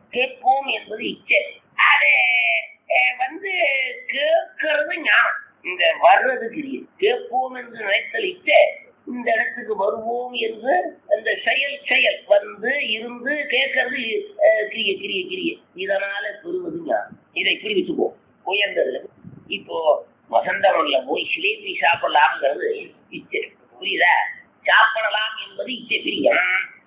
கேட்போம் என்பது இச்சை அது அஹ், வந்து கேட்கறது ஞானம் இந்த வர்றது கிரியை கேட்போம் என்று நினைத்தல் இச்சை இந்த இடத்துக்கு வருவோம் என்று அந்த செயல் செயல் வந்து இருந்து கேட்கறது அஹ், கிரிய கிரிய கிரிய இதனால பெறுவது ஞானம் இதை இப்படி வச்சுப்போம் உயர்ந்ததுல இப்போ வசந்தவன்ல போய் சிலேபி சாப்பிடலாம்ங்கிறது இச்சை புரியுதா சாப்பிடலாம் என்பது இச்சை பிரியம்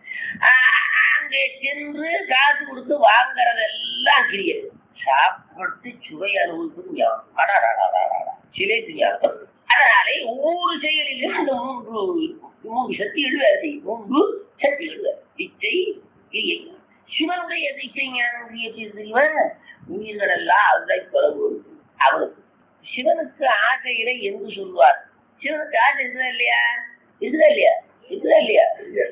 ஆஹ் அங்கே சென்று காசு கொடுத்து வாங்குறதெல்லாம் கிரியம் சாப்பிட்டு சுவை அனுபவிப்பது ஞானம் அடாடாடாடாடா சிலேபி ஞானம் அதனாலே ஒவ்வொரு செயலிலும் இந்த மூன்று இருக்கும். மூன்று சக்திகள் வேலை செய்யும் மூன்று சக்திகள் வேலை. இச்சை கிரியை சிவனுடைய இச்சை ஞானம் கிரியை தெரியுமா உயிர்கள் எல்லாம் அதை பரவுவது அவனுக்கு சிவனுக்கு ஆசையில என்று சொல்வார் சிவனுக்கு ஆசை இருக்குதா இல்லையா இருக்குதா இல்லையா இருக்குதா இல்லையா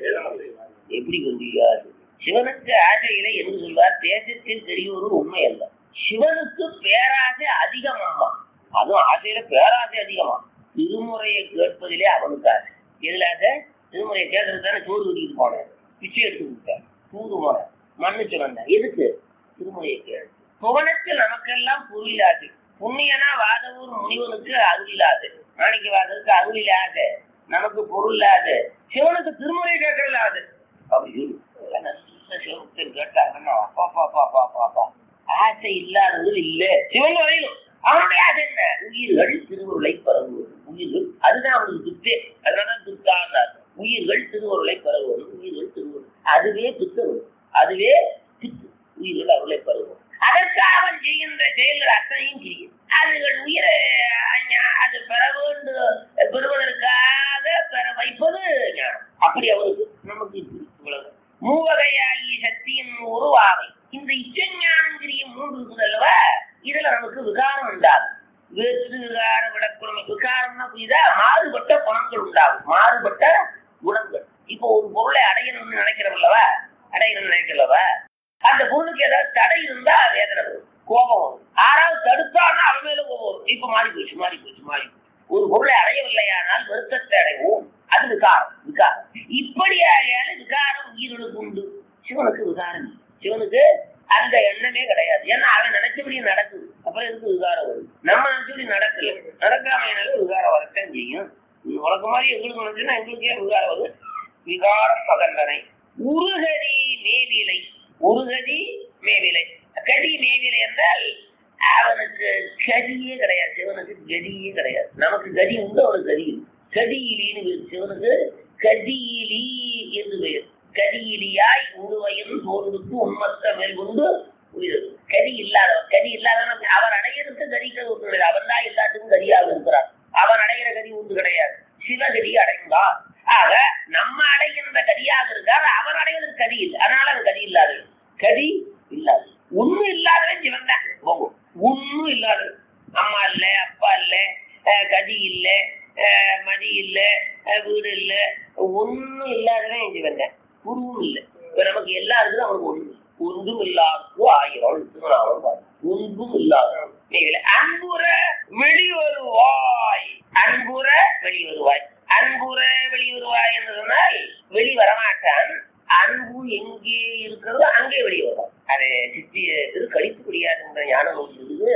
எப்படி வந்தீங்க சிவனுக்கு ஆசையில என்று சொல்வார் தேசத்தில் தெரிவது உண்மை அல்ல சிவனுக்கு பேராசை அதிகம் அம்மா அதுவும் ஆசையில பேராசை அதிகமா திருமுறையை கேட்பதிலே அவனுக்கு ஆசை எதுல ஆசை திருமுறையை கேட்கறது தானே சோறு கட்டிட்டு போனேன் பிச்சை எடுத்து விட்டேன் தூது போனேன் மன்னிச்சு வந்தேன் எதுக்கு திருமுறையை கேடு புவனத்தில் நமக்கெல்லாம் பொருளாது புண்ணியனா வாதவூர் முனிவனுக்கு அருளிலாது மாணிக்க வாதருக்கு அருளிலாது நமக்கு பொருளாது சிவனுக்கு திருமுறை கேட்கலாது அப்படி சொல்லு. எல்லாம் நல்ல சிவபக்தர் கேட்டாங்கன்னா அப்பா பாப்பா பாப்பா பாப்பா ஆசை இல்லாதவர்கள் இல்ல சிவன் வரையும் அவனுடைய ஆசை என்ன உயிர்கள் திருவுருளை பரவுவது உயிர்கள் அதுதான் அவனுக்கு துத்தே அதனாலதான் துத்தான்னார் உயிர்கள் திருவுருளை பரவுவது உயிர்கள் திருவுருள் அதுவே பித்தவன் அதுவே பித்து உயிர்கள் அருளை பரவுவது அதற்காக அவன் செய்கின்ற செயல்கள் அத்தனையும் செய்யும் அதுகள் உயிரை அஹ், அது பெற வேண்டும் பெறுவதற்காக பெற வைப்பது ஞானம் அப்படி அவருக்கு நமக்கு இப்படி இவ்வளவு மூவகையாகிய சக்தியின் உருவாவை இந்த இச்சஞானங்கிரிய மூன்று இருக்குது அல்லவா இதுல நமக்கு விகாரம் உண்டாகும் வேற்று விகார விடக்குழமை விகாரம்னா புரியுதா மாறுபட்ட குணங்கள் உண்டாகும் மாறுபட்ட குணங்கள் இப்போ ஒரு பொருளை அடையணும்னு நினைக்கிறோம் அல்லவா அடையணும்னு நினைக்கிறவா அந்த பொருளுக்கு ஏதாவது தடை இருந்தா வேதனை வரும் கோபம் வரும் ஆறாவது தடுத்தான்னா அவன் மேல கோபம் வரும் இப்ப மாறி போச்சு மாறி போச்சு மாறி போச்சு ஒரு பொருளை அடையவில்லையானால் வருத்தத்தை அடைவோம் அது விகாரம் விகாரம் இப்படி ஆகையால விகாரம் உயிர்களுக்கு உண்டு சிவனுக்கு விகாரம் இல்லை. சிவனுக்கு அந்த எண்ணமே கிடையாது ஏன்னா அவன் நினைச்சபடி நடக்குது அப்புறம் எதுக்கு விகாரம் வருது நம்ம நினைச்சபடி நடக்கல நடக்காமையினால விகாரம் வரத்தான் செய்யும் உனக்கு மாதிரி எங்களுக்கு நினைச்சுன்னா எங்களுக்கே விகாரம் வருது விகார பகந்தனை உருகதி மேவிலை உருகதி மேவிலை கதி மேவிலை என்றால் அவனுக்கு கதியே கிடையாது சிவனுக்கு கதியே கிடையாது நமக்கு கதி உண்டு அவனுக்கு கதி இல்லை கதியிலின்னு பேர் சிவனுக்கு கதியிலி என்று பெயர் கதியிலியாய் உருவையும் தோல்விக்கு உண்மத்த மேல் கொண்டு உயிர் கதி இல்லாதவன் கதி இல்லாதவன் அவர் அடையிறதுக்கு கதிக்கிறது ஒன்று கிடையாது அவன் தான் எல்லாத்துக்கும் கதியாக இருக்கிறான் அவன் அடைகிற கதி ஒன்று கிடையாது சிவகதி அடைந்தான் ஆக நம்ம அடைகின்ற கதியாக இருக்கார் அவன் அடைவதற்கு கதி இல்லை அதனால அது கதி இல்லாது கதி இல்லாது ஒண்ணும் இல்லாதவன் சிவன் தான் போகும் ஒண்ணும் இல்லாதவன் அம்மா இல்ல அப்பா இல்ல அஹ் கதி இல்ல அஹ் மதி இல்ல அஹ் வீடு இல்ல ஒண்ணும் இல்லாதவன் சிவன் தான் குருவும் இல்லை இப்ப நமக்கு எல்லாம் இருக்குது அவனுக்கு ஒண்ணு ஒன்றும் இல்லாத ஆயிரம் திருநாமம் பாரு. ஒன்றும் இல்லாத அன்புற வெளிவருவாய் அன்புற வெளிவருவாய் அன்புற வெளிவருவாய் என்று சொன்னால் வெளி வரமாட்டான் அன்பு எங்கே இருக்கிறதோ அங்கே வெளியே வரும் அது சித்தி திரு கழிப்புக்குடியார் என்ற ஞான நூல் இருக்குது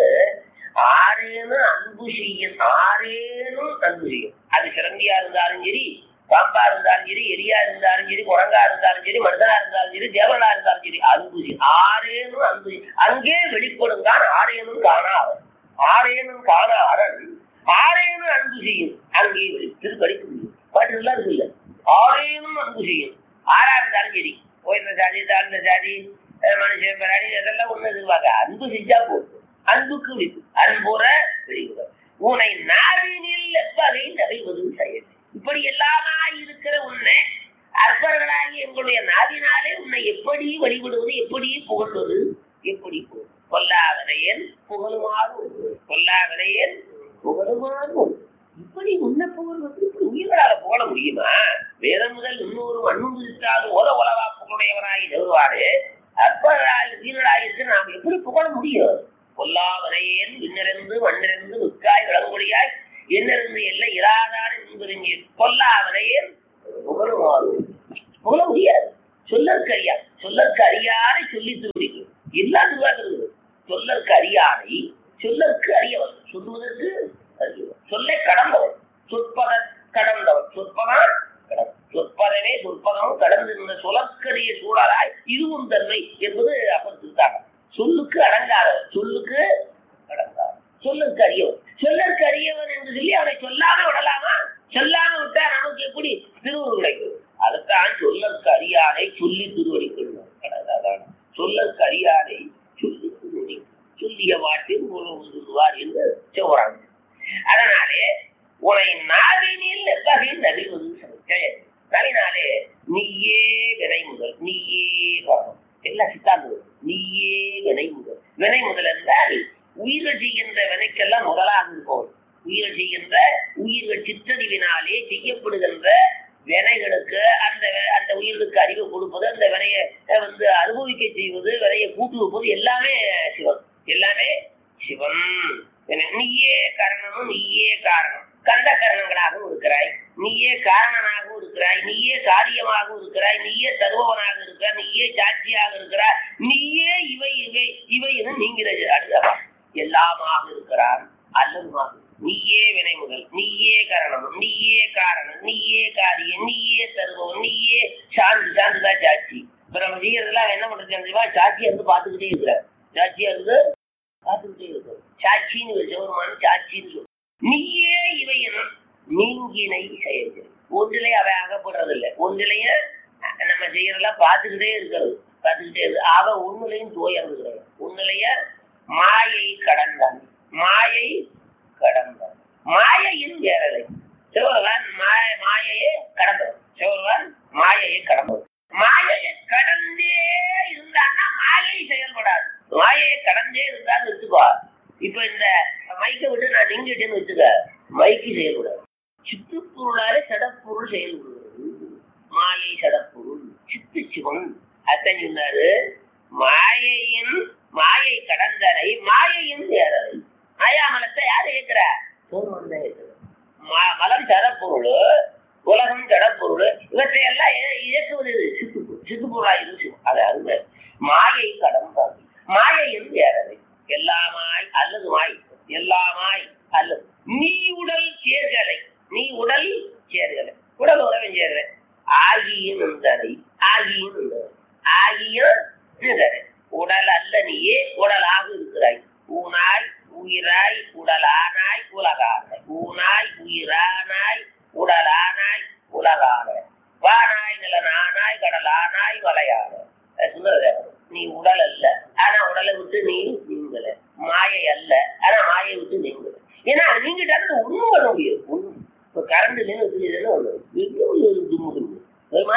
ஆரேனும் அன்பு செய்யும் ஆரேனும் அன்பு செய்யும் அது சிறந்தியா இருந்தாலும் சரி பாம்பா இருந்தாலும் சரி எலியா இருந்தாலும் சரி குரங்கா இருந்தாலும் சரி மனிதனா இருந்தாலும் சரி தேவனா இருந்தாலும் சரி அன்பு செய்யும் ஆரேனும் அன்பு செய்யும். அங்கே வெளிப்படுங்கான் ஆரேனும் காணாவன் ஆரேனும் காணாரன் ஆரேனும் அன்பு செய்யும் அங்கே வெளி திரு கழிப்பு பாட்டு நல்லா இருக்கு இல்ல ஆரேனும் அன்பு செய்யும் ஆறா இருந்தாலும் சரி உயர்ந்த ஜாதி தாழ்ந்த ஜாதி அஹ் மனுஷன் பிராணி அதெல்லாம் ஒண்ணு எதிர்பார்க்க அன்பு செஞ்சா போதும் அன்புக்கு விப்பு அன்புற வெளியுற உன்னை நாவினில் எவ்வகை நகைவதும் செயல் இப்படி எல்லாமா இருக்கிற உன்னை அற்பர்களாகி எங்களுடைய நாவினாலே உன்னை எப்படி வழிபடுவது எப்படி புகழ்வது எப்படி புகழ் கொல்லாதனையன் புகழுமாறு கொல்லாதனையன் புகழுமாறு இப்படி உன்னை புகழ்வது இப்படி உயிர்களால புகழ முடியுமா வேதம் முதல் இன்னொரு மண்ணும் விதித்தாது ஓத உலவா புகழுடையவராகி நிறுவாரு அற்பராய் வீரராய் இருக்கு நாம் எப்படி புகழ முடியும் கொல்லாவரையேன் விண்ணிறந்து மண்ணிறந்து மிக்காய் விளங்குடியாய் என்னிருந்து எல்லை இராதாரு என்பதுங்க கொல்லாவரையேன் புகழுமாறு புகழ முடியாது சொல்லற்கு அறியா சொல்லற்கு அறியாரை சொல்லி திருடிக்கும் எல்லா திருவாசகம் சொல்லற்கு அறியானை சொல்லற்கு அறியவன் சொல்லுவதற்கு அறியவன் சொல்லை கடந்தவன் சொற்பத கடந்தவன் சொற்பதா கடந்தவன் சொற்பதமே சொற்பதமும் கடந்து நின்ற சொலக்கரிய சூழலாய் இதுவும் தன்மை என்பது அப்பர் திருத்தாங்க சொல்லுக்கு அடங்காதவன் சொல்லுக்கு அடங்காதவன் சொல்லுக்கு அறியவன் சொல்லற்கு அறியவன் என்று சொல்லி அவனை சொல்லாம விடலாமா சொல்லாம விட்டா நமக்கு எப்படி திருவுரு கிடைக்கும் அதுதான் சொல்லற்கு அறியானை சொல்லி திருவடி கொள்ளும் சொல்லற்கு அறியானை சொல்லி திருவடி சொல்லிய வாட்டில் உலகம் சொல்லுவார் என்று சொல்றாங்க அதனாலே உனை நாவினில் நெப்பகையில் நடிவது ஜெயம் அதனாலே நீயே வினை முதல் நீயே காரணம் எல்லாம் சித்தாந்தம் நீயே வினை முதல் வினை முதல் என்றால் உயிர்கள் செய்கின்ற வினைக்கெல்லாம் முதலாக இருப்பவன் உயிர்கள் செய்கின்ற உயிர்கள் சிற்றறிவினாலே செய்யப்படுகின்ற வினைகளுக்கு அந்த அந்த உயிர்களுக்கு அறிவு கொடுப்பது அந்த வினையை வந்து அனுபவிக்க செய்வது வினையை கூட்டு வைப்பது எல்லாமே சிவன் எல்லாமே சிவன் நீயே காரணமும் நீயே காரணம் கண்ட கரணங்களாகவும் இருக்கிறாய் நீயே காரணனாகவும் இருக்கிறாய் நீயே காரியமாகவும் இருக்கிறாய் நீயே தருபவனாக இருக்கிறாய் நீயே சாட்சியாக இருக்கிறாய் நீயே இவை இவை இவை என்று நீங்கிறது அடுத்தவா எல்லாமாக இருக்கிறான் அல்லதுமாக நீயே வினை முதல் நீயே காரணம் நீயே காரணம் நீயே காரியம் நீயே தருபவன் நீயே சான்று சான்றுதான் சாட்சி இப்ப நம்ம செய்யறதெல்லாம் என்ன பண்றது தெரியுமா சாட்சியா இருந்து பார்த்துக்கிட்டே இருக்கிறார் சாட்சியா இருந்து பார்த்துக்கிட்டே இருக்கிறோம் சாட்சின்னு ஒரு சிவருமான சாட்சின்னு சொல்லுவோம் நீயே இவை எனும் நீங்கினை செயல்கள் ஒன்றிலே அவை அகப்படுறதில்லை ஒன்றிலேயே நம்ம செய்யறதெல்லாம் பார்த்துக்கிட்டே இருக்கிறது பார்த்துக்கிட்டே இருக்கு அவ ஒன்னுலையும் தோயர்ந்துக்கிறது ஒன்னுலைய மாயை கடந்தான் மாயை கடந்தான் மாயையின் வேறலை சிவபகவான் மாய மாயையே கடந்தவன் சிவபகவான் மாயையை கடந்தவன் மாயையை கடந்தே இருந்தான்னா மாயை செயல்படாது மாயையை கடந்தே இருந்தான்னு வச்சுக்கோ இப்ப இந்த மைக்கை விட்டு நான் நீங்கிட்டேன்னு வச்சுக்க மைக்கு செயல்படாது சித்துப்பொருளாலே சடப்பொருள் செயல்படுகிறது மாயை சடப்பொருள் சித்து சிவன் அத்தன் சொன்னாரு மாயையின் மாயை கடந்தனை மாயையின் வேறலை மாயாமலத்தை யாரு இயக்குறா மலம் சடப்பொருள் உலகம் ஜடப்பொருள் இவற்றை எல்லாம் இயக்குவது சித்து சித்துப்பொருளா இருக்கு அது அருமை மாயை கடந்தாது மாயையின் வேறலை எல்லாமாய் அல்லது மாய் எல்லாமாய் அல்லது நீ உடல் சேர்களை நீ உடல் சேர்களை உடல் உறவன் சேர்களை ஆகியும் நின்றனை ஆகியும் நின்றனை ஆகியும் நின்றனை உடல் அல்ல நீயே உடலாக இருக்கிறாய் ஊனாய் உயிராய் உடலானாய் உலகானாய் ஊனாய் உயிரானாய் உடலானாய் உலகானாய் வானாய் நிலனானாய் கடலானாய் வலையானாய் சுந்தரதேவன் நீ உடல் அல்ல ஆனா உடலை விட்டு நீ நீங்கல மாயை அல்ல ஆனா மாயை விட்டு நீங்கல ஏன்னா நீங்கிட்ட ஒண்ணும் பண்ண முடியாது ஒண்ணும் இப்ப கரண்ட் இல்லைன்னு வச்சுருந்தேன்னு ஒண்ணு எங்க தும்முது வருமா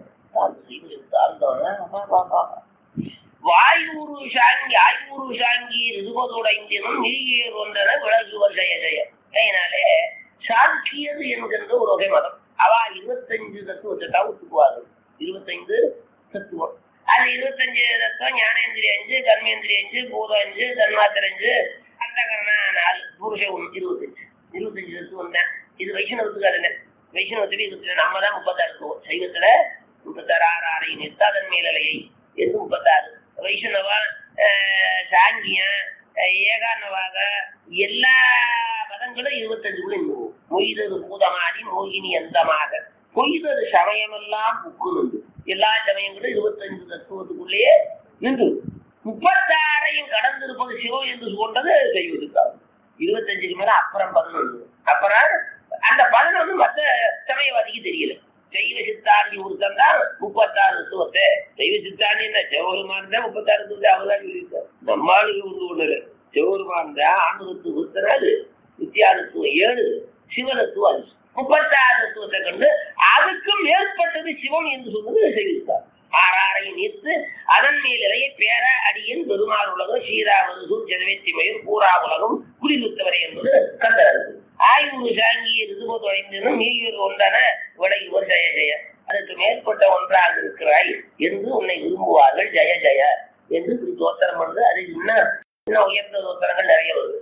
வாயூரு சாங்கி ஆய்வுரு சாங்கி ரிதுபதுடைந்தினும் நீயே ஒன்றன விலகுவர் ஜெய ஜெய அதனாலே சாங்கியது என்கின்ற ஒரு வகை மதம் அவ இருபத்தஞ்சு தத்துவத்தை தான் ஒத்துக்குவார்கள் இருபத்தைந்து தத்துவம் அது இருபத்தஞ்சு தத்துவம் ஞானேந்திரிய அஞ்சு கர்மேந்திரிய அஞ்சு பூதம் அஞ்சு தன்மாத்திர அஞ்சு அந்த நாலு புருஷ ஒன்று இருபத்தஞ்சு இருபத்தஞ்சு தத்துவம் தான் இது வைஷ்ணவத்துக்கு அதுங்க வைஷ்ணவத்துக்கு இருபத்தி நம்ம தான் முப்பத்தாறு தத்துவம் சைவத்துல முப்பத்தாறு ஆறு ஆறை நிறுத்தாதன் மேலலையை என்று முப்பத்தாறு வைஷ்ணவா சாங்கியம் ஏகானவாக எல்லா பதங்களும் இருபத்தஞ்சுக்குள்ள இருந்தது மொய்தது பூதமாடி மோகினி அந்தமாக பொய்தது சமயமெல்லாம் புக்குனுண்டு எல்லா சமயங்களும் இருபத்தஞ்சு தத்துவத்துக்குள்ளேயே நின்று முப்பத்தாறையும் கடந்திருப்பது சிவம் என்று கொண்டது செய்வதற்காக இருபத்தஞ்சுக்கு மேல அப்புறம் பதினொன்று அப்புறம் அந்த பதினொன்று மற்ற சமயவாதிக்கு தெரியல சைவ சித்தாந்தி ஒருத்தன் தான் முப்பத்தாறு தத்துவத்தை சைவ சித்தாந்தி என்ன சிவபெருமான் தான் முப்பத்தாறு தத்துவத்தை அவர்தான் சொல்லியிருக்காரு நம்மளுக்கு ஒன்று ஒண்ணு சிவபெருமான் தான் ஆண்டு தத்துவம் இருபத்தி வித்தியாதத்துவம் ஏழு சிவனத்துவம் அஞ்சு முப்பத்தாறு தத்துவத்தை கண்டு அதுக்கும் மேற்பட்டது சிவம் என்று சொன்னது செய்திருக்கார் ஆறாரை நீர்த்து அதன் மேலிலையை பேர அடியின் பெருமாள் உலகம் ஸ்ரீராமது ஜெகவேத்திமையும் பூரா உலகம் குடிமுத்தவரை என்பது கந்தரது ஆய்வு சாங்கிய ரிதுப தொலைந்தனும் நீர் ஒன்றன விடை ஒரு ஜெய ஜெய அதுக்கு மேற்பட்ட ஒன்றாக இருக்கிறாய் என்று உன்னை விரும்புவார்கள் ஜெய ஜெய என்று இப்படி தோத்திரம் வந்து அது இன்னும் இன்னும் உயர்ந்த தோத்திரங்கள் நிறைய வருது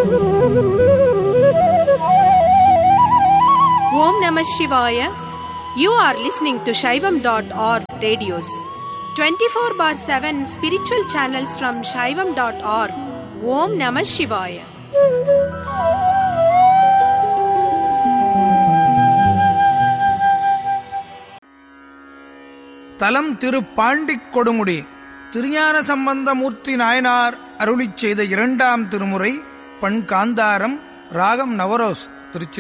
Om Namah Shivaya. You are listening to Shaivam.org radios. 24 bar 7 spiritual channels from Shaivam.org. Om Namah Shivaya. தலம் திரு பாண்டிக் கொடுமுடி திருஞான சம்பந்தமூர்த்தி நாயனார் அருளிச் செய்த இரண்டாம் திருமுறை பண் காந்தாரம் ராகம் நவரோஸ் திருச்சி